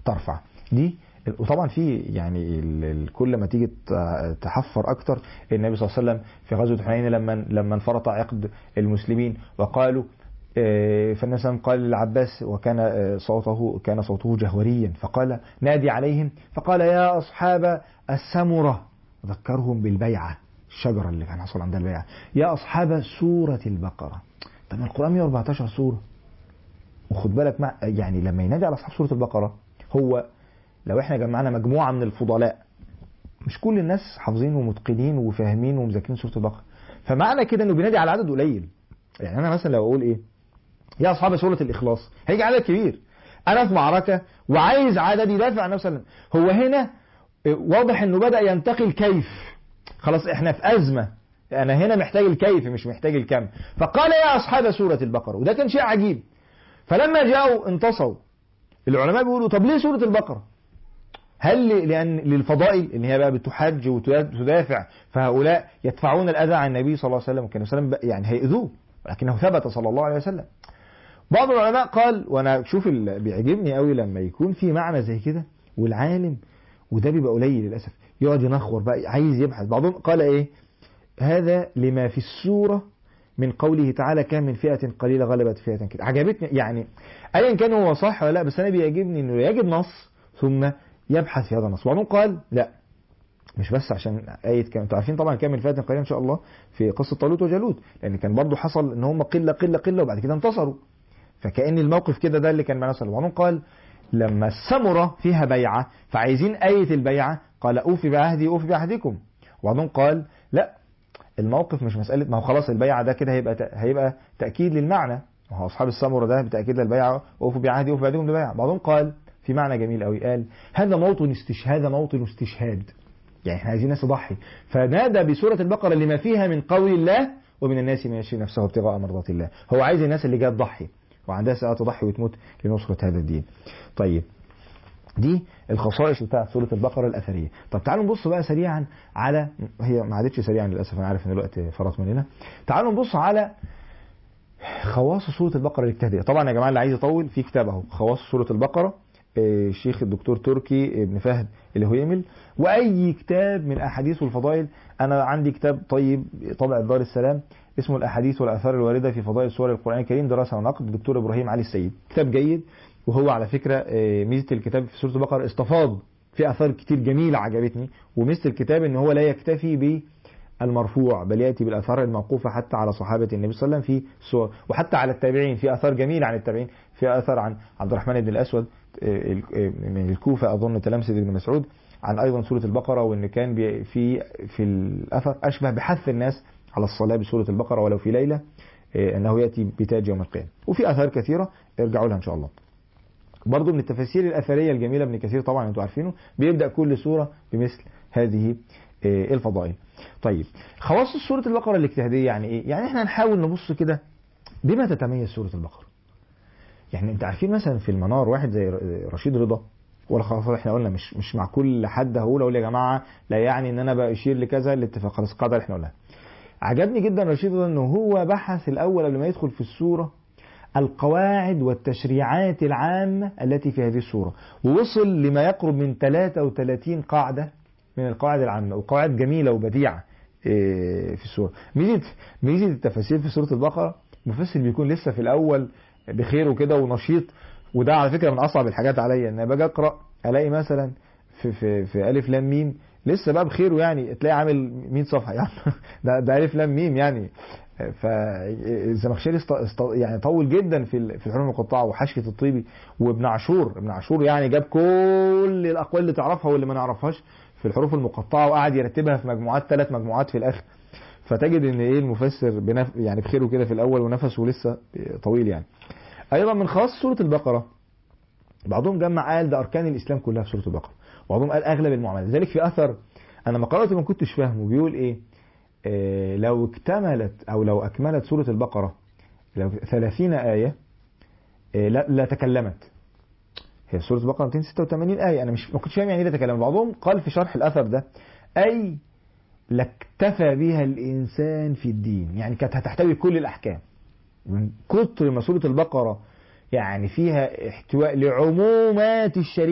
ترفع دي وطبعا في يعني ال- ال- كل ما تيجي ت- تحفر اكتر النبي صلى الله عليه وسلم في غزوه حنين لما لما انفرط عقد المسلمين وقالوا آه، فالنبي صلى الله عليه وسلم قال للعباس وكان آه، صوته كان صوته جهوريا فقال نادي عليهم فقال يا اصحاب السمره ذكرهم بالبيعه الشجره اللي كان حصل عندها البيعه يا اصحاب سوره البقره طب ما القران 114 سوره وخد بالك مع يعني لما ينادي على اصحاب سوره البقره هو لو احنا جمعنا مجموعه من الفضلاء مش كل الناس حافظين ومتقنين وفاهمين ومذاكرين سوره البقره فمعنى كده انه بينادي على عدد قليل يعني انا مثلا لو اقول ايه يا اصحاب سوره الاخلاص هيجي عدد كبير انا في معركه وعايز عدد يدافع عن نفسه وسلم هو هنا واضح انه بدا ينتقي الكيف خلاص احنا في ازمه انا هنا محتاج الكيف مش محتاج الكم فقال يا اصحاب سوره البقره وده كان شيء عجيب فلما جاءوا انتصروا العلماء بيقولوا طب ليه سوره البقره هل ل- لان للفضائل اللي هي بقى بتحج وتدافع فهؤلاء يدفعون الاذى عن النبي صلى الله عليه وسلم وكان وسلم يعني هيأذوه ولكنه ثبت صلى الله عليه وسلم بعض العلماء قال وانا شوف ال- بيعجبني قوي لما يكون في معنى زي كده والعالم وده بيبقى قليل للاسف يقعد ينخور بقى عايز يبحث بعضهم قال ايه هذا لما في السوره من قوله تعالى كان من فئة قليلة غلبت فئة كده عجبتني يعني أيا كان هو صح ولا لا بس أنا بيعجبني إنه يجد نص ثم يبحث في هذا النص وبعضهم قال لا مش بس عشان آية كان انتوا عارفين طبعا كان من فئة قليلة إن شاء الله في قصة طالوت وجالوت لأن كان برضو حصل إن هم قلة قلة قلة وبعد كده انتصروا فكأن الموقف كده ده اللي كان معنا صلى الله عليه وسلم وبعضهم قال لما السمرة فيها بيعة فعايزين آية البيعة قال أوفي بعهدي أوفي بعهدكم وبعضهم قال لا الموقف مش مسألة ما هو خلاص البيعة ده كده هيبقى هيبقى تأكيد للمعنى ما هو أصحاب السمرة ده بتأكيد للبيعة وأوفوا بعهدي أوفوا بعهدكم ببيعة بعضهم قال في معنى جميل قوي قال هذا موطن استشهاد موطن استشهاد يعني احنا عايزين ناس تضحي فنادى بسورة البقرة لما فيها من قول الله ومن الناس من يشري نفسه ابتغاء مرضات الله هو عايز الناس اللي جايه تضحي وعندها ساعات تضحي وتموت لنصرة هذا الدين طيب دي الخصائص بتاعت سورة البقرة الأثرية طب تعالوا نبص بقى سريعا على هي ما عادتش سريعا للأسف أنا عارف إن الوقت فرط مننا تعالوا نبص على خواص سورة البقرة الاجتهادية طبعا يا جماعة اللي عايز يطول في كتاب اهو خواص سورة البقرة آه، الشيخ الدكتور تركي ابن فهد الهويمل واي كتاب من احاديث والفضائل انا عندي كتاب طيب طبع دار السلام اسمه الاحاديث والاثار الوارده في فضائل سور القران الكريم دراسه ونقد الدكتور ابراهيم علي السيد كتاب جيد وهو على فكره آه، ميزه الكتاب في سوره البقره استفاض في اثار كتير جميله عجبتني وميزه الكتاب ان هو لا يكتفي ب المرفوع بل ياتي بالاثار الموقوفه حتى على صحابه النبي صلى الله عليه وسلم في سور وحتى على التابعين في اثار جميله عن التابعين في اثر عن عبد الرحمن بن الاسود آه، ال- آه، من الكوفه اظن تلامسه بن مسعود عن ايضا سوره البقره وان كان بي- في في الاثر اشبه بحث الناس على الصلاه بسوره البقره ولو في ليله آه، انه ياتي بتاج يوم القيامه وفي اثار كثيره ارجعوا لها ان شاء الله برضو من التفاسير الأثرية الجميلة ابن كثير طبعا انتوا عارفينه بيبدأ كل سورة بمثل هذه آه، الفضائل طيب خواص سورة البقرة الاجتهادية يعني ايه يعني احنا نحاول نبص كده بما تتميز سورة البقرة يعني انت عارفين مثلا في المنار واحد زي رشيد رضا ولا خلاص احنا قلنا مش مش مع كل حد هقول اقول يا جماعه لا يعني ان انا بشير لكذا الاتفاق خلاص القاعده اللي احنا قلناها عجبني جدا رشيد رضا انه هو بحث الاول قبل ما يدخل في السوره القواعد والتشريعات العامة التي في هذه السورة ووصل لما يقرب من 33 قاعدة من القواعد العامة وقواعد جميلة وبديعة إيه، في السورة ميزة ميزة التفاسير في سورة البقرة مفسر بيكون لسه في الأول بخير وكده ونشيط وده على فكرة من أصعب الحاجات عليا إن أنا باجي أقرأ ألاقي مثلا في في في ألف لام ميم لسه بقى بخيره يعني تلاقي عامل 100 صفحة يعني ده ده ألف لام ميم يعني فالزمخشري است... است... يعني طول جدا في ال- في الحروف المقطعه وحشيه الطيبي وابن عاشور ابن عاشور يعني جاب كل الاقوال اللي تعرفها واللي ما نعرفهاش في الحروف المقطعه وقعد يرتبها في مجموعات ثلاث مجموعات في الاخر فتجد ان ايه المفسر بنف... يعني بخيره كده في الاول ونفسه لسه طويل يعني ايضا من خواص سوره البقره بعضهم جمع قال ده اركان الاسلام كلها في سوره البقره وبعضهم قال اغلب المعاملات لذلك في اثر انا ما قراته ما كنتش فاهمه بيقول ايه آه، لو اكتملت او لو اكملت سوره البقره لو 30 ايه آه، لا لا تكلمت هي سوره البقره 286 ايه انا مش ما كنتش فاهم يعني ايه لا تكلمت بعضهم قال في شرح الاثر ده اي لاكتفى بها الانسان في الدين يعني كانت هتحتوي كل الاحكام من كتر ما سوره البقره يعني فيها احتواء لعمومات الشريعه